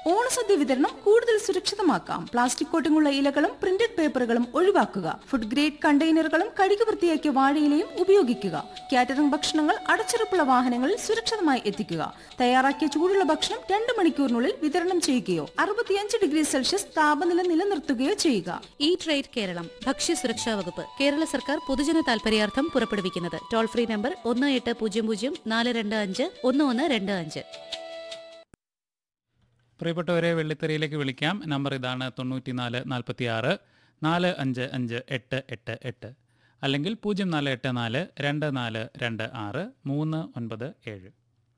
ഓണസദ്യ വിതരണം കൂടുതൽ സുരക്ഷിതമാക്കാം പ്ലാസ്റ്റിക് കോട്ടിംഗുള്ള ഇലകളും പ്രിന്റഡ് പേപ്പറുകളും ഒഴിവാക്കുക ഫുഡ് ഗ്രേഡ് കണ്ടെയ്നറുകളും കഴുകി വൃത്തിയാക്കിയ വാഴയിലയും ഉപയോഗിക്കുക കാറ്ററിംഗ് ഭക്ഷണങ്ങൾ അടച്ചുറപ്പുള്ള വാഹനങ്ങളിൽ സുരക്ഷിതമായി എത്തിക്കുക തയ്യാറാക്കിയ ചൂടുള്ള ഭക്ഷണം രണ്ട് മണിക്കൂറിനുള്ളിൽ വിതരണം ചെയ്യുകയോ അറുപത്തിയഞ്ച് ഡിഗ്രി സെൽഷ്യസ് താപനില നിലനിർത്തുകയോ ചെയ്യുക ഈ ട്രേഡ് കേരളം ഭക്ഷ്യസുരക്ഷാ വകുപ്പ് കേരള സർക്കാർ പൊതുജന താൽപര്യാർത്ഥം പുറപ്പെടുവിക്കുന്നത് ടോൾ ഫ്രീ നമ്പർ ഒന്ന് എട്ട് പൂജ്യം പൂജ്യം നാല് രണ്ട് അഞ്ച് ഒന്ന് ഒന്ന് രണ്ട് അഞ്ച് പ്രിയപ്പെട്ടവരെ വെള്ളിത്തെരയിലേക്ക് വിളിക്കാം നമ്പർ ഇതാണ് തൊണ്ണൂറ്റിനാല് നാൽപ്പത്തി ആറ് നാല് അഞ്ച് അഞ്ച് എട്ട് എട്ട് എട്ട് അല്ലെങ്കിൽ പൂജ്യം നാല് എട്ട് നാല് രണ്ട് നാല് രണ്ട് ആറ് മൂന്ന് ഒൻപത് ഏഴ്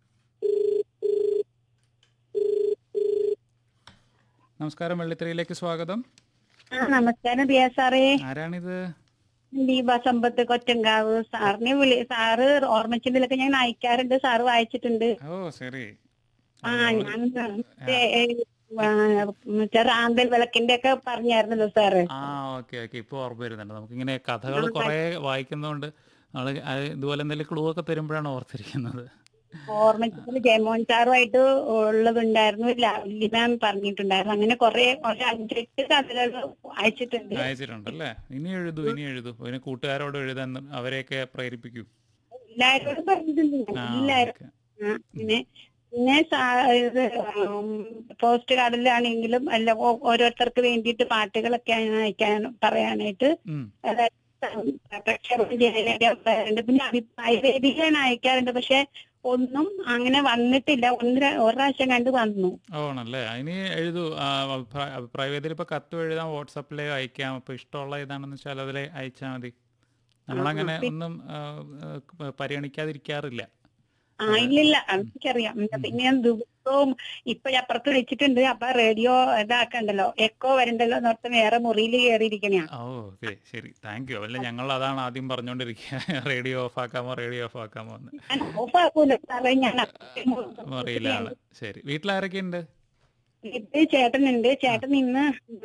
നമസ്കാരം വെള്ളിത്തെരയിലേക്ക് സ്വാഗതം ആ നമസ്കാരം റിയ സാറേ ആരാണിത് ദീപ സമ്പത്ത് കൊറ്റങ്കാവ് സാറിനെ വിളി സാറ് ഓർമ്മച്ചിന്തിലൊക്കെ ഞാൻ അയക്കാറുണ്ട് സാറ് വായിച്ചിട്ടുണ്ട് ഓ ശരി ആ ഞാൻ മറ്റേ, ഏ, ആ, മറ്റേ റാന്തൽ വിളക്കിന്റെ ഒക്കെ പറഞ്ഞായിരുന്നല്ലോ സാറ് ആ ഓക്കെ ഓക്കെ ഇപ്പോൾ ഓർമ്മ വരുന്നുണ്ട് നമുക്കിങ്ങനെ കഥകൾ കുറേ വായിക്കുന്നതുകൊണ്ട് നമ്മൾ ഇതുപോലെ എന്തെങ്കിലും ക്ലൂ ഒക്കെ തരുമ്പോഴാണ് ഓർത്തിരിക്കുന്നത് ഓർമ്മച്ചില് ജയമോഹൻ സാറുമായിട്ട് ഉള്ളതുണ്ടായിരുന്നു ലവ്ലി മാം പറഞ്ഞിട്ടുണ്ടായിരുന്നു അങ്ങനെ കുറെ ഒരു അഞ്ചെട്ട് കഥകൾ അയച്ചിട്ടുണ്ട് അയച്ചിട്ടുണ്ടല്ലേ ഇനി എഴുതൂ ഇനി എഴുതൂ പിന്നെ കൂട്ടുകാരോട് എഴുതാൻ അവരെയൊക്കെ പ്രേരിപ്പിക്കൂ എല്ലാരോടും പറഞ്ഞിട്ടുണ്ട് ഞാൻ. ആ എല്ലാരും ഓക്കെ ആ, പിന്നെ പിന്നെ സാ- ഇത് ഉം, പോസ്റ്റ് കാർഡിലാണെങ്കിലും അല്ല ഓ- ഓരോരുത്തർക്ക് വേണ്ടിയിട്ട് പാട്ടുകളൊക്കെ അയക്കാൻ പറയാനായിട്ട് ഉം. അതായത് പ്രക്ഷേപണം ചെയ്യാനായിട്ട് പറയാറുണ്ട് പിന്നെ അഭിപ്രായ വേദികളാണ് അയക്കാറുണ്ട് പക്ഷെ ഒന്നും അങ്ങനെ വന്നിട്ടില്ല ഒന്ന് ര- ഒരു പ്രാവശ്യം കണ്ട് വന്നു ആണല്ലേ ഇനി എഴുതൂ ആ, അഭിപ്രായ അഭിപ്രായ വേദിയിൽ ഇപ്പൊ കത്ത് എഴുതാം വാട്സപ്പിലേ അയക്കാം അപ്പൊ ഇഷ്ടമുള്ള ഇതാണെന്ന് വെച്ചാൽ അതിലെ അയച്ചാൽ മതി നമ്മളങ്ങനെ ഒന്നും ആ, ആ, പരിഗണിക്കാതിരിക്കാറില്ല ആ ഇല്ലില്ല എനിക്കറിയാം പിന്നെ ഞാൻ ദിവസവും ഇപ്പഴപ്പുറത്ത് വെച്ചിട്ടുണ്ട് അപ്പൊ റേഡിയോ ഇതാക്കണ്ടല്ലോ എക്കോ വരണ്ടല്ലോ എന്നോർത്ത് വേറെ മുറിയിൽ കയറിയിരിക്കണയാ ഓ ഓക്കെ ശരി താങ്ക് യു അല്ല ഞങ്ങൾ അതാണ് ആദ്യം പറഞ്ഞുകൊണ്ടിരിക്കുക റേഡിയോ ഓഫ് ആക്കാമോ റേഡിയോ ഓഫ് ആക്കാമോ എന്ന് ഞാൻ ഓഫാക്കൂല സാറേ ഞാൻ അറിയില്ല ആള് ശരി വീട്ടിലാരൊക്കെ ഉണ്ട് ഇത് ചേട്ടനുണ്ട് ചേട്ടൻ ഇന്ന്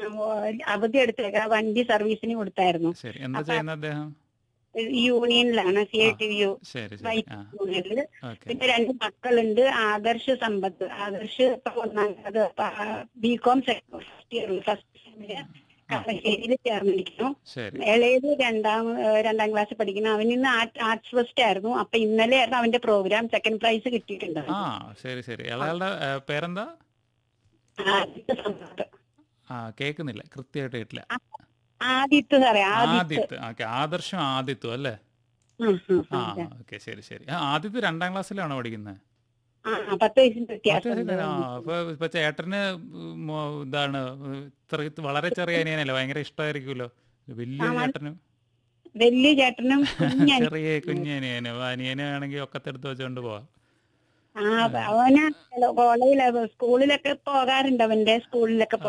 അവധി എടുത്തേക്ക വണ്ടി സർവീസിന് കൊടുത്തായിരുന്നു ശരി എന്താ ചെയ്യുന്ന അദ്ദേഹം യൂണിയനിലാണ് സി ഐ ടി യു ശരി ശരി ആ യൂണിയനില് ഓക്കെ പിന്നെ രണ്ട് മക്കളുണ്ട് ആദർശ് സമ്പത്ത് ആദർശ് ഇപ്പൊ ഒന്നാം B com first year first കളശ്ശേരിയിൽ ചേർന്നിരിക്കുന്നു ശരി ഇളയത് രണ്ടാം ഏഹ് രണ്ടാം ക്ലാസ് പഠിക്കുന്നു അവൻ ഇന്ന് ആർട്സ് ഫസ്റ്റ് ആയിരുന്നു അപ്പൊ ഇന്നലെ ആയിരുന്നു അവന്റെ പ്രോഗ്രാം സെക്കൻഡ് പ്രൈസ് കിട്ടിയിട്ടുണ്ട് ആ ശരി ശരി ഇളയാളുടെ ഏ, പേരെന്താ ആദിത്യ സമ്പത്ത് ആ കേൾക്കുന്നില്ല കൃത്യമായിട്ട് കേട്ടില്ല ആദിത്യ സാറേ ആദിത്യ ആദിത്ത് ഓക്കെ ആദർശം ആദിത്തു അല്ലേ ഉം, ഉം, ആ അതെ. ഓക്കെ ശരി ശരി ആ ആദിത്യ രണ്ടാം ക്ലാസ്സിലാണോ പഠിക്കുന്നത് ആ പത്ത് വയസ്സിന്റെ വ്യത്യാസം ആ അപ്പൊ ഇപ്പൊ ചേട്ടന് മോ- ഇതാണ് ഇത്ര വളരെ ചെറിയ അനിയനല്ലേ ഭയങ്കര ഇഷ്ടമായിരിക്കുമല്ലോ വലിയ ആ, ചേട്ടനും വലിയ ചേട്ടനും കുഞ്ഞൻ ചെറിയ കുഞ്ഞനിയന് അപ്പൊ അനിയനെ വേണമെങ്കിൽ ഒക്കത്തെടുത്ത് വെച്ചോണ്ട് പോവാം ആ അവന് കോളേജില് സ്കൂളിലൊക്കെ പോകാറുണ്ട് അവന്റെ സ്കൂളിലൊക്കെ